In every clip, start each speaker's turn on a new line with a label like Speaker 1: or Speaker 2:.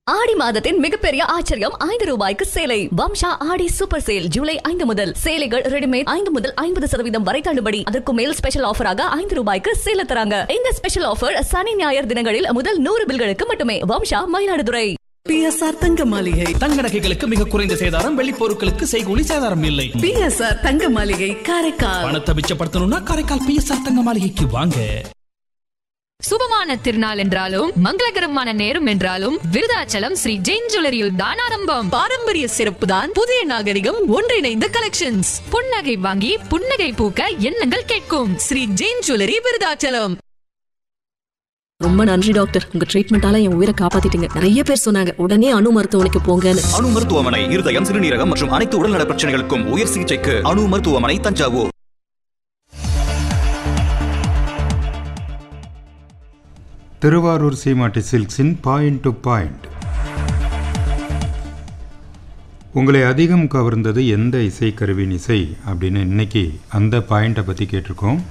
Speaker 1: ஆடி மாதத்தின் மிகப்பெரிய ஆச்சரியம் ஐந்து ரூபாய்க்கு சேலை வம்சா ஆடி சூப்பர் சேல் ஜூலை ஐந்து முதல் சேலைகள் ரெடிமேட் ஐந்து முதல் ஐம்பது சதவீதம் வரை தள்ளுபடி அதற்கு மேல் ஸ்பெஷல் ஆஃபராக ஐந்து ரூபாய்க்கு சேல தராங்க இந்த ஸ்பெஷல் ஆஃபர் சனி ஞாயிறு தினங்களில் முதல் நூறு பில்களுக்கு மட்டுமே வம்சா மயிலாடுதுறை
Speaker 2: பிஎஸ்ஆர் தங்க மாளிகை
Speaker 3: தங்க நகைகளுக்கு மிக குறைந்த சேதாரம் வெள்ளி பொருட்களுக்கு செய்கூலி சேதாரம் இல்லை
Speaker 2: பிஎஸ்ஆர் தங்க மாளிகை காரைக்கால்
Speaker 3: பணத்தை மிச்சப்படுத்தணும்னா காரைக்கால் பிஎஸ்ஆர் தங்க மாளிகைக்கு வாங்க
Speaker 4: சுபமான திருநாள் என்றாலும் மங்களகரமான நேரம் என்றாலும் விருதாச்சலம் ஸ்ரீ ஜெயின் ஜுவல்லரியில் தான் ஆரம்பம்
Speaker 2: பாரம்பரிய சிறப்பு தான் புதிய நாகரிகம் ஒன்றிணைந்த கலெக்ஷன்ஸ்
Speaker 4: புன்னகை வாங்கி புன்னகை பூக்க எண்ணங்கள் கேட்கும்
Speaker 2: ஸ்ரீ ஜெயின் ஜுவல்லரி விருதாச்சலம் ரொம்ப நன்றி டாக்டர் உங்க ட்ரீட்மெண்டால என் உயிரை காப்பாத்திட்டீங்க நிறைய பேர் சொன்னாங்க உடனே அணு மருத்துவமனைக்கு போங்கன்னு
Speaker 5: அணு மருத்துவமனை இருதயம் சிறுநீரகம் மற்றும் அனைத்து உடல்நல பிரச்சனைகளுக்கும் உயர் சிகிச்சைக்கு அணு மருத்துவமனை தஞ்சாவூர்
Speaker 6: திருவாரூர் சீமாட்டி சில்க்ஸின் பாயிண்ட் டு பாயிண்ட் உங்களை அதிகம் கவர்ந்தது எந்த இசைக்கருவியின் இசை அப்படின்னு இன்னைக்கு அந்த பாயிண்ட்டை பற்றி கேட்டிருக்கோம்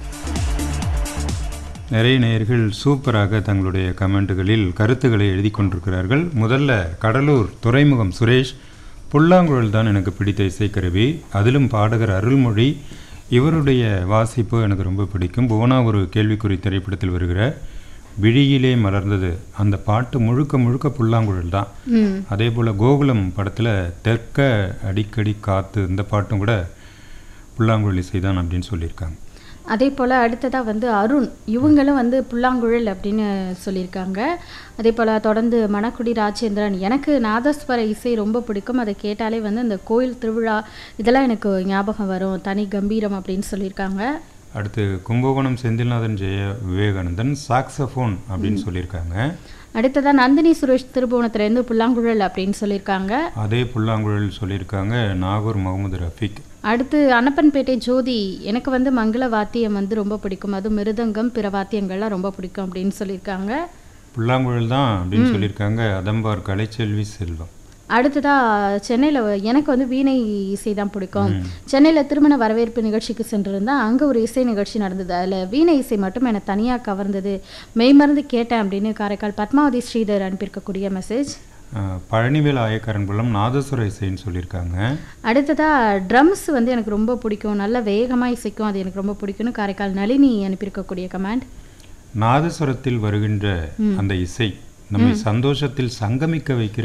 Speaker 6: நிறைய நேயர்கள் சூப்பராக தங்களுடைய கமெண்ட்டுகளில் கருத்துக்களை எழுதி கொண்டிருக்கிறார்கள் முதல்ல கடலூர் துறைமுகம் சுரேஷ் புல்லாங்குழல் தான் எனக்கு பிடித்த இசைக்கருவி அதிலும் பாடகர் அருள்மொழி இவருடைய வாசிப்பு எனக்கு ரொம்ப பிடிக்கும் புவனா ஒரு கேள்விக்குறி திரைப்படத்தில் வருகிற விழியிலே மலர்ந்தது அந்த பாட்டு முழுக்க முழுக்க புல்லாங்குழல் தான் அதே போல் கோகுலம் படத்தில் தெற்க அடிக்கடி காத்து இந்த பாட்டும் கூட புல்லாங்குழல் இசை தான் அப்படின்னு சொல்லியிருக்காங்க
Speaker 7: அதே போல் அடுத்ததாக வந்து அருண் இவங்களும் வந்து புல்லாங்குழல் அப்படின்னு சொல்லியிருக்காங்க அதே போல் தொடர்ந்து மணக்குடி ராஜேந்திரன் எனக்கு நாதஸ்வர இசை ரொம்ப பிடிக்கும் அதை கேட்டாலே வந்து இந்த கோயில் திருவிழா இதெல்லாம் எனக்கு ஞாபகம் வரும் தனி கம்பீரம் அப்படின்னு சொல்லியிருக்காங்க
Speaker 6: அடுத்து கும்பகோணம் செந்தில்நாதன் ஜெய விவேகானந்தன் சாக்ஸஃபோன் அப்படின்னு சொல்லியிருக்காங்க
Speaker 7: அடுத்ததாக நந்தினி சுரேஷ் திருபுவனத்துலேருந்து புல்லாங்குழல் அப்படின்னு சொல்லியிருக்காங்க
Speaker 6: அதே புல்லாங்குழல் சொல்லியிருக்காங்க நாகூர் முகமது ரஃபீக்
Speaker 7: அடுத்து அனப்பன்பேட்டை ஜோதி எனக்கு வந்து மங்கள வாத்தியம் வந்து ரொம்ப பிடிக்கும் அது மிருதங்கம் பிற வாத்தியங்கள்லாம் ரொம்ப பிடிக்கும் அப்படின்னு சொல்லியிருக்காங்க
Speaker 6: புல்லாங்குழல் தான் அப்படின்னு சொல்லியிருக்காங்க அதம்பார் கலைச்செல்வி செல்வம்
Speaker 7: அடுத்ததாக சென்னையில் எனக்கு வந்து வீணை இசை தான் பிடிக்கும் சென்னையில் திருமண வரவேற்பு நிகழ்ச்சிக்கு சென்றிருந்தேன் அங்கே ஒரு இசை நிகழ்ச்சி நடந்தது அதில் வீணை இசை மட்டும் என்னை தனியாக கவர்ந்தது மெய்மறந்து கேட்டேன் அப்படின்னு காரைக்கால் பத்மாவதி ஸ்ரீதர் அனுப்பியிருக்கக்கூடிய மெசேஜ்
Speaker 6: அஹ், பழனிவேல் ஆயக்காரன் புலம் நாதசுர இசைன்னு சொல்லியிருக்காங்க
Speaker 7: அடுத்ததாக ட்ரம்ஸ் வந்து எனக்கு ரொம்ப பிடிக்கும் நல்ல வேகமாக இசைக்கும் அது எனக்கு ரொம்ப பிடிக்கும்னு காரைக்கால் நளினி அனுப்பியிருக்கக்கூடிய கமெண்ட்
Speaker 6: நாதசுரத்தில் வருகின்ற அந்த இசை நம்மை சந்தோஷத்தில் சங்கமிக்க வைக்கிற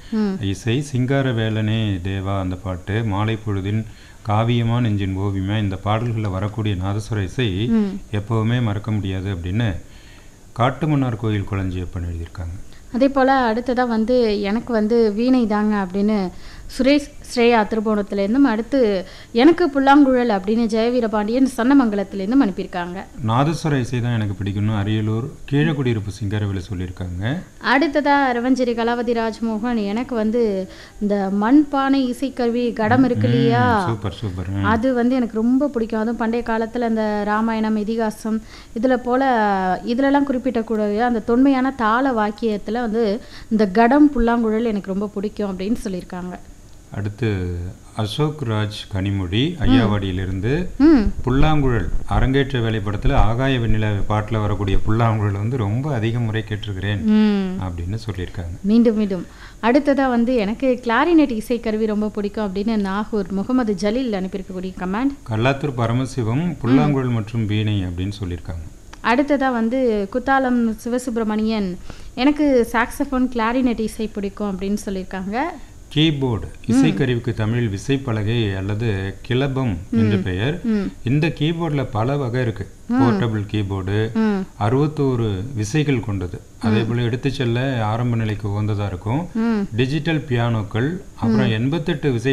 Speaker 6: இசை சிங்கார வேலனே தேவா அந்த பாட்டு மாலை பொழுதின் காவியமா நெஞ்சின் ஓவியமா இந்த பாடல்களில் வரக்கூடிய நாதசுர இசை எப்பவுமே மறக்க முடியாது அப்படின்னு காட்டுமன்னார் கோயில் குளஞ்சியப்பன் எழுதியிருக்காங்க
Speaker 7: அதே போல் அடுத்ததாக வந்து எனக்கு வந்து வீணை தாங்க அப்படின்னு சுரேஷ் ஸ்ரேயா திருபுவனத்துலேருந்தும் அடுத்து எனக்கு புல்லாங்குழல் அப்படின்னு ஜெயவீரபாண்டியன் சன்னமங்கலத்துலேருந்தும் அனுப்பியிருக்காங்க
Speaker 6: நாதஸ்வர இசை தான் எனக்கு பிடிக்கும்னு அரியலூர் கீழக்குடியிருப்பு சிங்காரவேல சொல்லியிருக்காங்க
Speaker 7: அடுத்ததாக ரவஞ்சேரி கலாவதி ராஜ்மோகன் எனக்கு வந்து இந்த மண்பானை இசைக்கருவி கடம் இருக்கு இல்லையா
Speaker 6: சூப்பர் சூப்பர்
Speaker 7: அது வந்து எனக்கு ரொம்ப பிடிக்கும் அதுவும் பண்டைய காலத்தில் அந்த ராமாயணம் இதிகாசம் இதில் போல் இதிலெல்லாம் குறிப்பிட்டக்கூடிய அந்த தொன்மையான தாள வாக்கியத்தில் வந்து இந்த கடம் புல்லாங்குழல் எனக்கு ரொம்ப பிடிக்கும் அப்படின்னு சொல்லியிருக்காங்க
Speaker 6: அடுத்து அசோக் ராஜ் கனிமொழி ஐயாவாடியிலிருந்து
Speaker 7: ம்
Speaker 6: புல்லாங்குழல் அரங்கேற்ற வேலை படத்தில் ஆகாய வெண்ணில பாட்டில் வரக்கூடிய புல்லாங்குழல் வந்து ரொம்ப அதிக முறை கேட்டிருக்கிறேன்
Speaker 7: ம்
Speaker 6: அப்படின்னு சொல்லியிருக்காங்க
Speaker 7: மீண்டும் மீண்டும் அடுத்ததாக வந்து எனக்கு கிளாரினெட் இசைக்கருவி ரொம்ப பிடிக்கும் அப்படின்னு நாகூர் முகமது ஜலீல் அனுப்பியிருக்கக்கூடிய கமெண்ட்
Speaker 6: கல்லாத்தூர் பரமசிவம் புல்லாங்குழல் மற்றும் வீணை அப்படின்னு சொல்லியிருக்காங்க
Speaker 7: அடுத்ததாக வந்து குத்தாலம் சிவசுப்பிரமணியன் எனக்கு சாக்ஸஃபோன் கிளாரினெட் இசை பிடிக்கும் அப்படின்னு சொல்லியிருக்காங்க
Speaker 6: கீபோர்டு இசைக்கருவிக்கு தமிழில் விசைப்பலகை அல்லது கிளபம் என்று பெயர் இந்த கீபோர்டில் பல வகை இருக்கு போர்ட்டபிள் கீபோர்டு அறுபத்தோரு விசைகள் கொண்டது அதே போல எடுத்து செல்ல ஆரம்ப நிலைக்கு உகந்ததா இருக்கும் டிஜிட்டல் பியானோக்கள் அப்புறம் எண்பத்தெட்டு விசை